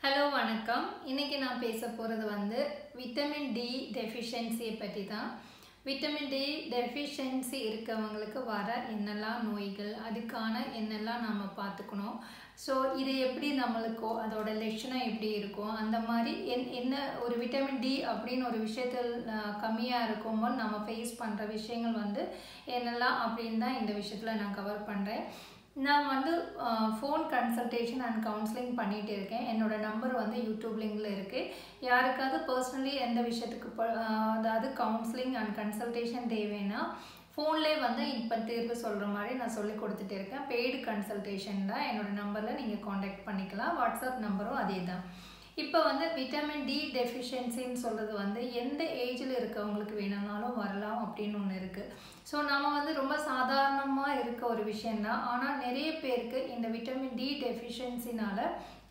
hello வணக்கம் இன்னைக்கு நான் பேச போகிறது வந்து விட்டமின் டி டெஃபிஷியன்சியை பற்றி தான் விட்டமின் டி டெஃபிஷியன்சி இருக்கவங்களுக்கு வர என்னெல்லாம் நோய்கள் அதுக்கான என்னெல்லாம் நம்ம பார்த்துக்கணும் ஸோ இது எப்படி நம்மளுக்கோ அதோட லட்சணம் எப்படி இருக்கும் அந்த மாதிரி என் என்ன ஒரு விட்டமின் டி அப்படின்னு ஒரு விஷயத்தில் கம்மியாக இருக்கும்போது நம்ம ஃபேஸ் பண்ணுற விஷயங்கள் வந்து என்னெல்லாம் அப்படின்னு தான் இந்த விஷயத்தில் நான் கவர் பண்ணுறேன் நான் வந்து ஃபோன் கன்சல்டேஷன் அண்ட் கவுன்சிலிங் பண்ணிகிட்டு இருக்கேன் என்னோடய நம்பர் வந்து யூடியூப் லிங்கில் இருக்குது யாருக்காவது பர்சனலி எந்த விஷயத்துக்கு ப- ஆஹ் அதாவது கவுன்சிலிங் அண்ட் கன்சல்டேஷன் தேவைன்னா ஃபோன்லேயே வந்து இப்போ தீர்வு சொல்கிற மாதிரி நான் சொல்லி கொடுத்துட்டு இருக்கேன் பெய்டு கன்சல்டேஷன் தான் என்னோடய நம்பரில் நீங்கள் காண்டாக்ட் பண்ணிக்கலாம் வாட்ஸ்அப் நம்பரும் அதே தான் இப்போ வந்து விட்டமின் டி டெஃபிஷியன்சின்னு சொல்கிறது வந்து எந்த ஏஜில் இருக்கவங்களுக்கு வேணும்னாலும் வரலாம் அப்படின்னு ஒன்று இருக்குது ஸோ நம்ம வந்து ரொம்ப சாதாரணமாக இருக்க ஒரு விஷயந்தான் ஆனால் நிறைய பேருக்கு இந்த விட்டமின் டி டெஃபிஷியன்சினால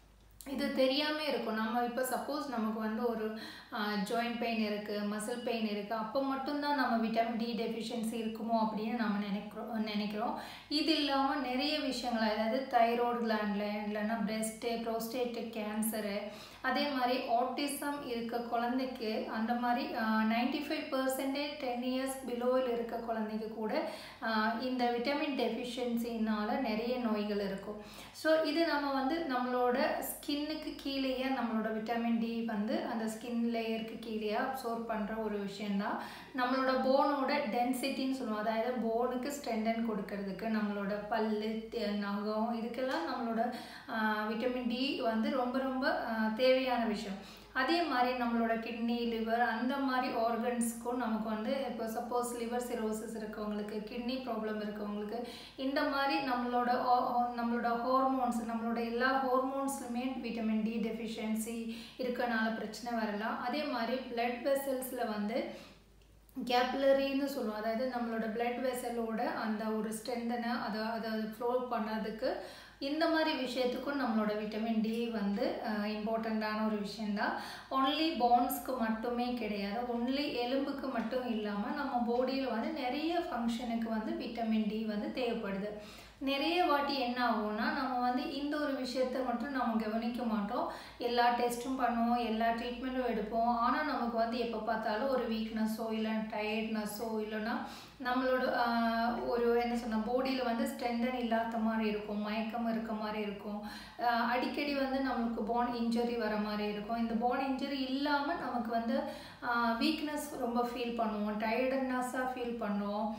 இது தெரியாமல் இருக்கும் நம்ம இப்போ சப்போஸ் நமக்கு வந்து ஒரு ஜாயிண்ட் பெயின் இருக்குது மசில் பெயின் இருக்குது அப்போ மட்டும்தான் நம்ம விட்டமின் டி டெஃபிஷியன்சி இருக்குமோ அப்படின்னு நம்ம நினைக்கிறோம் நினைக்கிறோம் இது இல்லாமல் நிறைய விஷயங்கள் அதாவது தைராய்டு கிளாண்டில் இல்லைன்னா பிரெஸ்ட்டு ப்ரோஸ்டேட்டு கேன்சரு அதே மாதிரி ஆட்டிசம் இருக்க குழந்தைக்கு அந்த மாதிரி ninety five percentage ten years பிலோவில் இருக்க குழந்தைக்கு கூட ஆஹ் இந்த விட்டமின் டெஃபிஷியன்சினால் நிறைய நோய்கள் இருக்கும் ஸோ இது நம்ம வந்து நம்மளோட ஸ்கின்னுக்கு கீழேயே நம்மளோட விட்டமின் டி வந்து அந்த ஸ்கின் லேயருக்கு கீழேயே அப்சர்வ் பண்ணுற ஒரு விஷயந்தான் நம்மளோட போனோட டென்சிட்டின்னு சொல்லுவோம் அதாவது போனுக்கு ஸ்ட்ரென்தன் கொடுக்கறதுக்கு நம்மளோட பல்லு தே- நகம் இதுக்கெல்லாம் நம்மளோட விட்டமின் டி வந்து ரொம்ப ரொம்ப ஆஹ் தேவையான விஷயம் அதே மாதிரி நம்மளோட கிட்னி லிவர் அந்த மாதிரி ஆர்கன்ஸ்க்கும் நமக்கு வந்து இப்போ சப்போஸ் லிவர் சிரோசிஸ் இருக்கவங்களுக்கு கிட்னி ப்ராப்ளம் இருக்கவங்களுக்கு இந்த மாதிரி நம்மளோட ஹா- ஹா- நம்மளோட ஹார்மோன்ஸ் நம்மளோட எல்லா ஹார்மோன்ஸ்லுமே விட்டமின் டி டெஃபிஷியன்சி இருக்கனால பிரச்சனை வரலாம் அதே மாதிரி பிளட் வெசல்ஸில் வந்து கேப்லரின்னு சொல்லுவோம் அதாவது நம்மளோட பிளட் வெசலோட அந்த ஒரு ஸ்ட்ரென்தனை அதை அதை ஃப்ளோ பண்ணதுக்கு இந்த மாதிரி விஷயத்துக்கும் நம்மளோட விட்டமின் டி வந்து இம்பார்ட்டண்ட்டான ஒரு விஷயந்தான் ஒன்லி போன்ஸ்க்கு மட்டுமே கிடையாது ஒன்லி எலும்புக்கு மட்டும் இல்லாமல் நம்ம பாடியில் வந்து நிறைய ஃபங்க்ஷனுக்கு வந்து விட்டமின் டி வந்து தேவைப்படுது நிறைய வாட்டி என்ன ஆகும்னா நம்ம வந்து இந்த ஒரு விஷயத்த மட்டும் நம்ம கவனிக்க மாட்டோம் எல்லா டெஸ்ட்டும் பண்ணுவோம் எல்லா ட்ரீட்மெண்ட்டும் எடுப்போம் ஆனால் நமக்கு வந்து எப்போ பார்த்தாலும் ஒரு வீக்னஸோ இல்லை டயர்ட்னஸோ இல்லைன்னா நம்மளோட ஆஹ், ஒரு என்ன சொன்ன பாடியில் வந்து ஸ்ட்ரென்தன் இல்லாத மாதிரி இருக்கும் மயக்கம் இருக்க மாதிரி இருக்கும் ஆஹ், அடிக்கடி வந்து நம்மளுக்கு போன் இன்ஜுரி வர மாதிரி இருக்கும் இந்த போன் இன்ஜுரி இல்லாமல் நமக்கு வந்து வீக்னஸ் ரொம்ப ஃபீல் பண்ணுவோம் டயர்டனஸாக ஃபீல் பண்ணுவோம்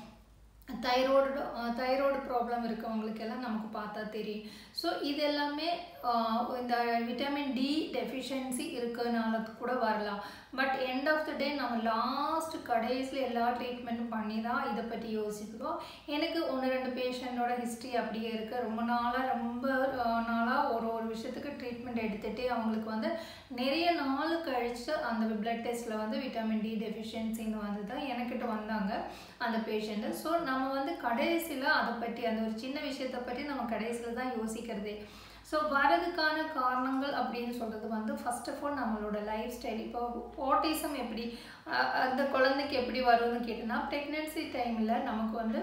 தைராய்டு தைராய்டு ப்ராப்ளம் இருக்கவங்களுக்கு எல்லாம் நமக்கு பார்த்தா தெரியும் ஸோ இது எல்லாமே ஆஹ், இந்த விட்டமின் டி டெஃபிஷியன்சி இருக்கிறதுனால கூட வரலாம் but end of the day நம்ம லாஸ்ட் கடைசியில் எல்லா ட்ரீட்மெண்ட்டும் பண்ணி தான் இதை பற்றி யோசிக்கிறோம் எனக்கு ஒன்று ரெண்டு பேஷண்ட்டோட ஹிஸ்ட்ரி அப்படியே இருக்குது ரொம்ப நாளாக ரொம்ப நாளாக ஒரு ஒரு விஷயத்துக்கு ட்ரீட்மெண்ட் எடுத்துகிட்டு அவங்களுக்கு வந்து நிறைய நாள் கழித்து அந்த பிளட் டெஸ்ட்டில் வந்து விட்டமின் டி டெஃபிஷியன்சின்னு வந்து தான் எனக்கிட்ட வந்தாங்க அந்த பேஷண்ட்டு ஸோ நம்ம வந்து கடைசியில் அதை பற்றி அந்த ஒரு சின்ன விஷயத்தை பற்றி நம்ம கடைசியில் தான் யோசிக்கிறதே ஸோ வரதுக்கான காரணங்கள் அப்படின்னு சொல்கிறது வந்து ஃபர்ஸ்ட் ஆஃப் ஆல் நம்மளோட லைஃப் ஸ்டைல் இப்போ ஆட்டிசம் எப்படி அஹ் அந்த குழந்தைக்கு எப்படி வரும்னு கேட்டோன்னா ப்ரெக்னென்சி டைமில் நமக்கு வந்து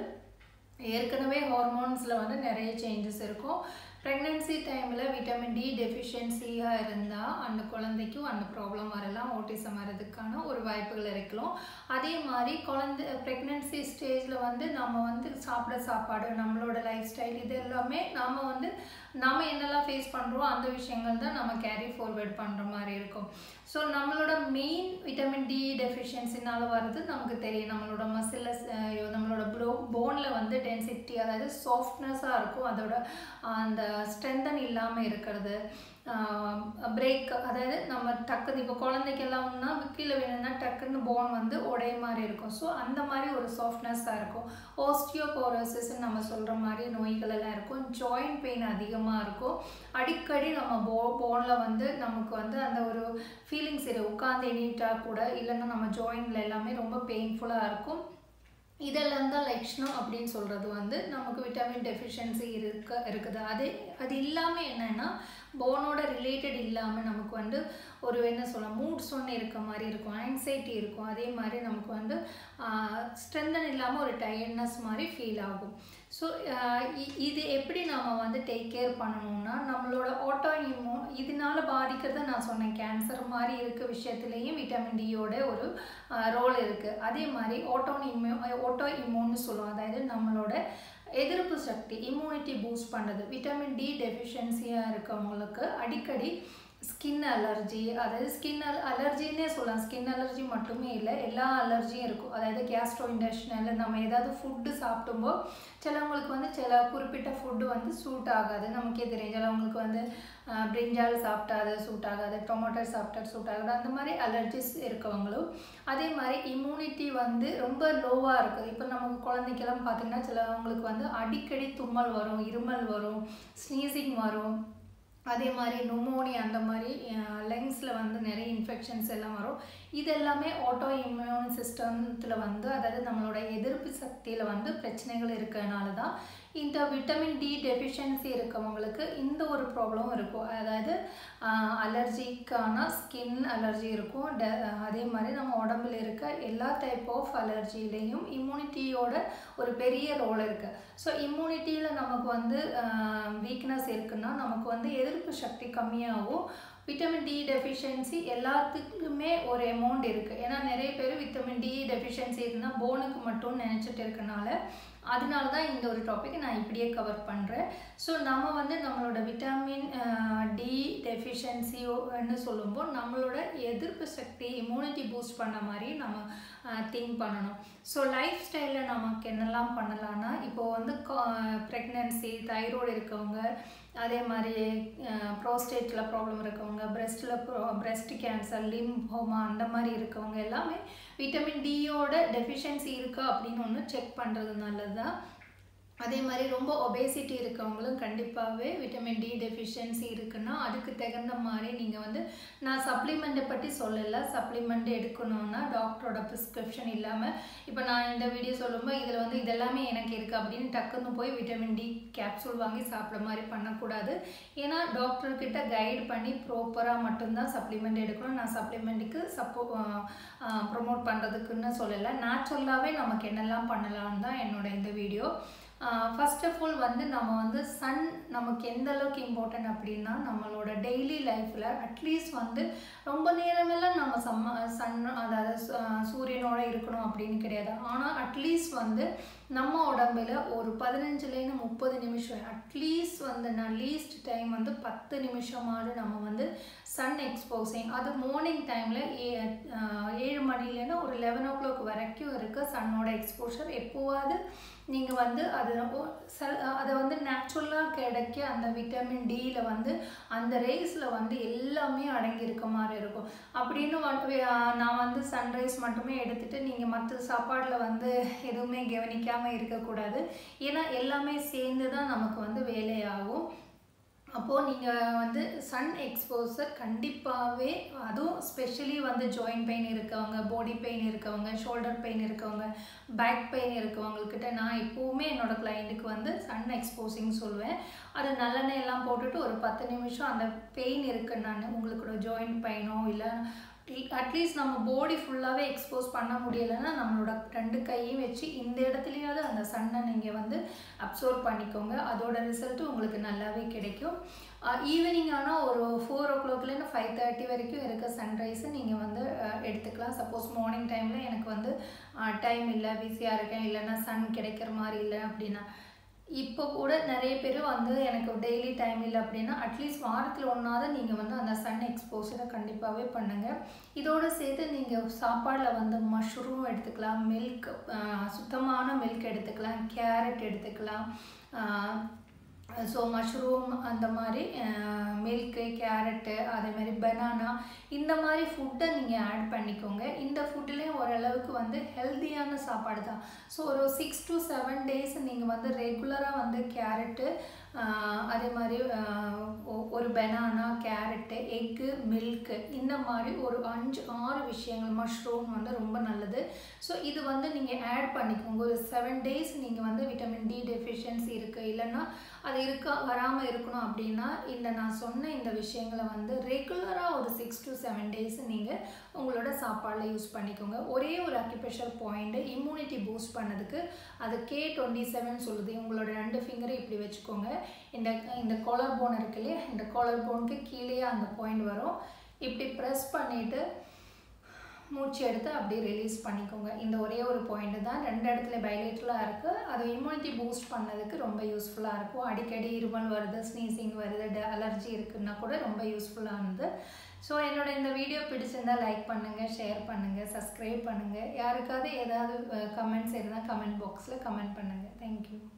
ஏற்கனவே ஹார்மோன்ஸில் வந்து நிறைய சேஞ்சஸ் இருக்கும் ப்ரெக்னென்சி டைமில் விட்டமின் டி டெஃபிஷியன்சியாக இருந்தால் அந்த குழந்தைக்கும் அந்த ப்ராப்ளம் வரலாம் ஓட்டிசம் வரதுக்கான ஒரு வாய்ப்புகள் இருக்கலாம் அதே மாதிரி குழந்தை ப்ரெக்னென்சி ஸ்டேஜில் வந்து நம்ம வந்து சாப்பிட சாப்பாடு நம்மளோட லைஃப் ஸ்டைல் இது எல்லாமே நாம் வந்து நம்ம என்னெல்லாம் ஃபேஸ் பண்ணுறோம் அந்த விஷயங்கள் தான் நம்ம கேரி ஃபார்வர்ட் பண்ணுற மாதிரி இருக்கும் ஸோ நம்மளோட மெயின் விட்டமின் டி டெஃபிஷியன்சினால வர்றது நமக்கு தெரியும் நம்மளோட மசிலில் நம்மளோட ப்ளோ போனில் வந்து டென்சிட்டி அதாவது சாஃப்ட்னஸாக இருக்கும் அதோட அந்த ஸ்ட்ரென்தன் இல்லாமல் இருக்கிறது பிரேக் அதாவது நம்ம டக்குன்னு இப்போ குழந்தைக்கெல்லாம்னா கீழே வேணும்னா டக்குன்னு போன் வந்து உடைய மாதிரி இருக்கும் ஸோ அந்த மாதிரி ஒரு சாஃப்ட்னஸாக இருக்கும் ஓஸ்டியோபோரோசிஸ் நம்ம சொல்கிற மாதிரி நோய்கள் எல்லாம் இருக்கும் ஜாயிண்ட் பெயின் அதிகமாக இருக்கும் அடிக்கடி நம்ம போ போனில் வந்து நமக்கு வந்து அந்த ஒரு ஃபீலிங்ஸ் இருக்கு உட்காந்து எண்ணிட்டா கூட இல்லைன்னா நம்ம ஜாயிண்டில் எல்லாமே ரொம்ப பெயின்ஃபுல்லாக இருக்கும் இதெல்லாம் தான் லட்சணம் அப்படின்னு சொல்கிறது வந்து நமக்கு விட்டமின் டெஃபிஷியன்சி இருக்க இருக்குது அது அது இல்லாமல் என்னென்னா போனோட ரிலேட்டட் இல்லாமல் நமக்கு வந்து ஒரு என்ன சொல்ல மூட்ஸ் ஒன்று இருக்க மாதிரி இருக்கும் ஆங்ஸைட்டி இருக்கும் அதே மாதிரி நமக்கு வந்து ஸ்ட்ரென்தன் இல்லாமல் ஒரு டயர்ட்னஸ் மாதிரி ஃபீல் ஆகும் ஸோ இது எப்படி நம்ம வந்து டேக் கேர் பண்ணணும்னா நம்மளோட ஆட்டோ இம்யூன் இதனால பாதிக்கிறத நான் சொன்னேன் கேன்சர் மாதிரி இருக்க விஷயத்துலேயும் விட்டமின் டியோட ஒரு ரோல் இருக்குது அதே மாதிரி ஓட்டோ இம்யூ ஓட்டோ இம்யூன்னு சொல்லுவோம் அதாவது நம்மளோட எதிர்ப்பு சக்தி இம்யூனிட்டி பூஸ்ட் பண்ணுறது விட்டமின் டி டெஃபிஷியன்சியாக இருக்கவங்களுக்கு அடிக்கடி ஸ்கின் அலர்ஜி அதாவது ஸ்கின் அல் அலர்ஜின்னே சொல்லலாம் ஸ்கின் அலர்ஜி மட்டுமே இல்லை எல்லா அலர்ஜியும் இருக்கும் அதாவது கேஸ்ட்ரோ இண்டஸ்ட்ரியல் நம்ம ஏதாவது ஃபுட்டு சாப்பிடும்போது சிலவங்களுக்கு வந்து சில குறிப்பிட்ட ஃபுட்டு வந்து சூட் ஆகாது நமக்கே தெரியும் சிலவங்களுக்கு வந்து பிரிஞ்சால் சாப்பிட்டா அது சூட் ஆகாது டொமேட்டோ சாப்பிட்டா சூட் ஆகாது அந்த மாதிரி அலர்ஜிஸ் இருக்கவங்களும் அதே மாதிரி இம்யூனிட்டி வந்து ரொம்ப லோவாக இருக்குது இப்போ நமக்கு குழந்தைக்கெல்லாம் பார்த்திங்கன்னா சிலவங்களுக்கு வந்து அடிக்கடி தும்மல் வரும் இருமல் வரும் ஸ்னீசிங் வரும் அதே மாதிரி நுமோனி அந்த மாதிரி லங்ஸில் வந்து நிறைய இன்ஃபெக்ஷன்ஸ் எல்லாம் வரும் இது எல்லாமே ஆட்டோ இம்யூன் சிஸ்டத்தில் வந்து அதாவது நம்மளோட எதிர்ப்பு சக்தியில் வந்து பிரச்சனைகள் இருக்கிறதுனால தான் இந்த விட்டமின் டி டெஃபிஷியன்சி இருக்கவங்களுக்கு இந்த ஒரு ப்ராப்ளம் இருக்கும் அதாவது அலர்ஜிக்கான ஸ்கின் அலர்ஜி இருக்கும் ட அதே மாதிரி நம்ம உடம்புல இருக்க எல்லா டைப் ஆஃப் அலர்ஜிலையும் இம்யூனிட்டியோட ஒரு பெரிய ரோல் இருக்குது ஸோ இம்யூனிட்டியில் நமக்கு வந்து வீக்னஸ் இருக்குன்னா நமக்கு வந்து எதிர்ப்பு சக்தி கம்மியாகும் விட்டமின் டி டெஃபிஷியன்சி எல்லாத்துக்குமே ஒரு அமௌண்ட் இருக்குது ஏன்னா நிறைய பேர் விட்டமின் டி டெஃபிஷியன்சி இருந்தால் போனுக்கு மட்டும் நினச்சிட்டு இருக்கனால அதனால தான் இந்த ஒரு டாபிக் நான் இப்படியே கவர் பண்ணுறேன் ஸோ நம்ம வந்து நம்மளோட விட்டமின் டி டெஃபிஷியன்சின்னு சொல்லும்போது நம்மளோட எதிர்ப்பு சக்தி இம்யூனிட்டி பூஸ்ட் பண்ண மாதிரி நம்ம திங்க் பண்ணணும் ஸோ லைஃப் ஸ்டைலில் நமக்கு என்னெல்லாம் பண்ணலான்னா இப்போது வந்து ப்ரெக்னென்சி தைராய்டு இருக்கவங்க அதே மாதிரி ப்ரோஸ்டேட்டில் ப்ராப்ளம் இருக்கவங்க பிரெஸ்ட்டில் ப்ரோ பிரெஸ்ட் கேன்சர் லிம்போமா அந்த மாதிரி இருக்கவங்க எல்லாமே விட்டமின் டியோட டெஃபிஷியன்சி இருக்கா அப்படின்னு ஒன்று செக் பண்ணுறது நல்லது தான் அதே மாதிரி ரொம்ப ஒபேசிட்டி இருக்கவங்களும் கண்டிப்பாகவே விட்டமின் டி டெஃபிஷியன்சி இருக்குன்னா அதுக்கு தகுந்த மாதிரி நீங்கள் வந்து நான் சப்ளிமெண்ட்டை பற்றி சொல்லலை சப்ளிமெண்ட் எடுக்கணும்னா டாக்டரோட ப்ரிஸ்கிரிப்ஷன் இல்லாமல் இப்போ நான் இந்த வீடியோ சொல்லும்போது இதில் வந்து இதெல்லாமே எனக்கு இருக்குது அப்படின்னு டக்குன்னு போய் விட்டமின் டி கேப்சூல் வாங்கி சாப்பிட்ற மாதிரி பண்ணக்கூடாது ஏன்னா டாக்டர்கிட்ட கைட் பண்ணி ப்ராப்பராக மட்டும்தான் சப்ளிமெண்ட் எடுக்கணும் நான் சப்ளிமெண்ட்டுக்கு சப்போ ப்ரொமோட் பண்ணுறதுக்குன்னு சொல்லலை நேச்சுரலாகவே நமக்கு என்னெல்லாம் பண்ணலான்னு தான் என்னோட இந்த வீடியோ ஃபர்ஸ்ட் ஆஃப் ஆல் வந்து நம்ம வந்து சன் நமக்கு எந்த அளவுக்கு இம்பார்ட்டன்ட் அப்படின்னா நம்மளோட டெய்லி லைஃப்பில் அட்லீஸ்ட் வந்து ரொம்ப நேரமெல்லாம் நம்ம சம்ம சன் அதாவது சூரியனோட இருக்கணும் அப்படின்னு கிடையாது ஆனால் அட்லீஸ்ட் வந்து நம்ம உடம்புல ஒரு பதினஞ்சுலேருந்து முப்பது நிமிஷம் அட்லீஸ்ட் வந்து நான் லீஸ்ட் டைம் வந்து பத்து நிமிஷமாவது நம்ம வந்து சன் எக்ஸ்போசிங் அது மார்னிங் டைமில் ஏ ஏழு மணிலேருந்து ஒரு லெவன் ஓ கிளாக் வரைக்கும் இருக்குது சன்னோட எக்ஸ்போஷர் எப்போவாது நீங்கள் வந்து அது செல் அதை வந்து நேச்சுரலாக கிடைக்க அந்த விட்டமின் டியில் வந்து அந்த ரேஸில் வந்து எல்லாமே அடங்கி இருக்க மாதிரி இருக்கும் அப்படின்னு வந்து நான் வந்து சன்ரைஸ் மட்டுமே எடுத்துகிட்டு நீங்கள் மற்ற சாப்பாடில் வந்து எதுவுமே கவனிக்காமல் இருக்கக்கூடாது ஏன்னா எல்லாமே சேர்ந்து தான் நமக்கு வந்து வேலையாகும் அப்போது நீங்கள் வந்து சன் எக்ஸ்போசர் கண்டிப்பாகவே அதுவும் ஸ்பெஷலி வந்து ஜாயிண்ட் பெயின் இருக்கவங்க பாடி பெயின் இருக்கவங்க ஷோல்டர் பெயின் இருக்கவங்க பேக் பெயின் இருக்கவங்கக்கிட்ட நான் எப்போவுமே என்னோடய கிளைண்ட்டுக்கு வந்து சன் எக்ஸ்போசிங் சொல்லுவேன் அது நல்லெண்ணெய் எல்லாம் போட்டுட்டு ஒரு பத்து நிமிஷம் அந்த பெயின் இருக்குன்னு நான் உங்களுக்கு ஜாயிண்ட் பெயினோ இல்லை அட்லீஸ்ட் நம்ம பாடி ஃபுல்லாகவே எக்ஸ்போஸ் பண்ண முடியலைன்னா நம்மளோட ரெண்டு கையும் வச்சு இந்த இடத்துலையாவது அந்த சன்னை நீங்கள் வந்து அப்சர்வ் பண்ணிக்கோங்க அதோட ரிசல்ட்டு உங்களுக்கு நல்லாவே கிடைக்கும் ஈவினிங் ஆனால் ஒரு ஃபோர் ஓ கிளாக்லேருந்து ஃபைவ் தேர்ட்டி வரைக்கும் இருக்க சன்ரைஸை நீங்கள் வந்து எடுத்துக்கலாம் சப்போஸ் மார்னிங் டைமில் எனக்கு வந்து டைம் இல்லை பிஸியாக இருக்கேன் இல்லைன்னா சன் கிடைக்கிற மாதிரி இல்லை அப்படின்னா இப்போ கூட நிறைய பேர் வந்து எனக்கு டெய்லி டைம் இல்லை அப்படின்னா அட்லீஸ்ட் வாரத்தில் ஒன்றாவது நீங்கள் வந்து அந்த சன் எக்ஸ்போசரை கண்டிப்பாகவே பண்ணுங்கள் இதோடு சேர்த்து நீங்கள் சாப்பாடில் வந்து மஷ்ரூம் எடுத்துக்கலாம் மில்க் சுத்தமான மில்க் எடுத்துக்கலாம் கேரட் எடுத்துக்கலாம் ஸோ மஷ்ரூம் அந்த மாதிரி மில்க்கு கேரட்டு அதே மாதிரி பனானா இந்த மாதிரி ஃபுட்டை நீங்கள் ஆட் பண்ணிக்கோங்க இந்த ஃபுட்டுலேயும் ஓரளவுக்கு வந்து ஹெல்த்தியான சாப்பாடு தான் ஸோ ஒரு சிக்ஸ் டு செவன் டேஸ் நீங்கள் வந்து ரெகுலராக வந்து கேரட்டு அதே மாதிரி ஒரு பெனானா கேரட்டு எக்கு மில்க்கு இந்த மாதிரி ஒரு அஞ்சு ஆறு விஷயங்கள் மஷ்ரூம் வந்து ரொம்ப நல்லது ஸோ இது வந்து நீங்கள் ஆட் பண்ணிக்கோங்க ஒரு செவன் டேஸ் நீங்கள் வந்து விட்டமின் டி டெஃபிஷியன்சி இருக்குது இல்லைன்னா அது இருக்க வராமல் இருக்கணும் அப்படின்னா இந்த நான் சொன்ன இந்த விஷயங்களை வந்து ரெகுலராக ஒரு சிக்ஸ் டு செவன் டேஸ் நீங்கள் உங்களோட சாப்பாடில் யூஸ் பண்ணிக்கோங்க ஒரே ஒரு அக்யூபேஷர் பாயிண்ட்டு இம்யூனிட்டி பூஸ்ட் பண்ணதுக்கு அது கே டுவெண்ட்டி செவன் சொல்லுது உங்களோட ரெண்டு ஃபிங்கரை இப்படி வச்சுக்கோங்க இந்த இந்த காலர் போன் இருக்கு இல்லையா இந்த காலர் போனுக்கு கீழே அந்த பாயிண்ட் வரும் இப்படி ப்ரெஸ் பண்ணிவிட்டு மூச்சு எடுத்து அப்படியே ரிலீஸ் பண்ணிக்கோங்க இந்த ஒரே ஒரு பாயிண்ட் தான் ரெண்டு இடத்துல பைலேட்டலாக இருக்குது அது இம்யூனிட்டி பூஸ்ட் பண்ணதுக்கு ரொம்ப யூஸ்ஃபுல்லாக இருக்கும் அடிக்கடி இருமல் வருது ஸ்னீசிங் வருது அலர்ஜி இருக்குன்னா கூட ரொம்ப யூஸ்ஃபுல்லானது ஸோ என்னோட இந்த வீடியோ பிடிச்சிருந்தா லைக் பண்ணுங்கள் ஷேர் பண்ணுங்கள் சப்ஸ்கிரைப் பண்ணுங்கள் யாருக்காவது ஏதாவது கமெண்ட்ஸ் இருந்தால் கமெண்ட் பாக்ஸில் கமெண்ட் பண்ணுங்கள் தேங்க்யூ